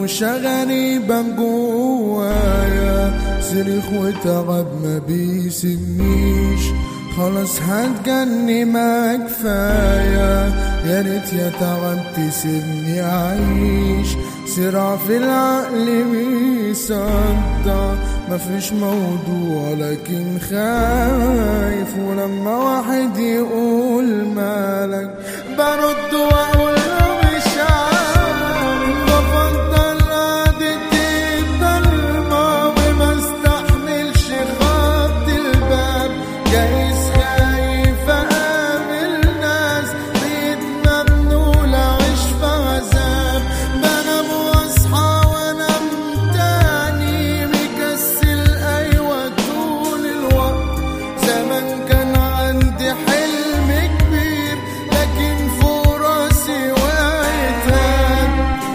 دوشة غريبة جوايا صريخ وتعب ما بيسمنيش خلاص هتجني ما كفاية يا ريت يا تعب تسيبني أعيش صراع في العقل بيصدع مفيش موضوع لكن خايف ولما واحد يقول مالك برد واقول له مش عارف بفضل قعدة الضلمة وما استحملش خبط الباب جايز خايف اقابل ناس بيتمنوا لعيش في عذاب بنام واصحى وانام تاني مكسل ايوه طول الوقت زمان كان عندي حلم كبير لكن فوق راسي وقعت هاد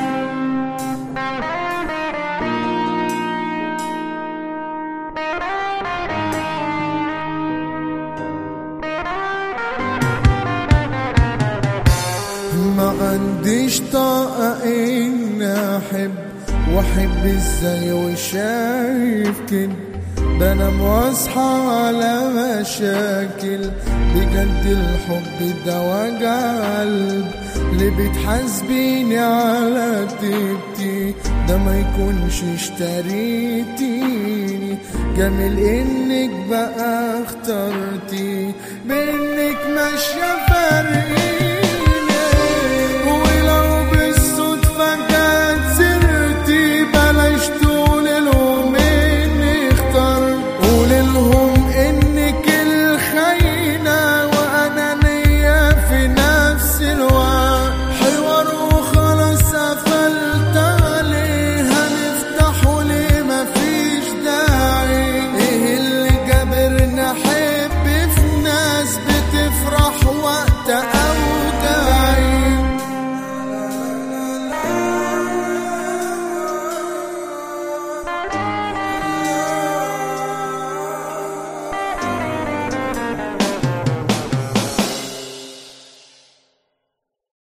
ما عنديش طاقة إني أحب وأحب إزاي وشايف كده بنام واصحى على مشاكل بجد الحب ده وجع قلب اللي بتحاسبيني على طيبتي ده ما يكونش اشتريتيني جميل انك بقى اخترتي بانك ماشيه في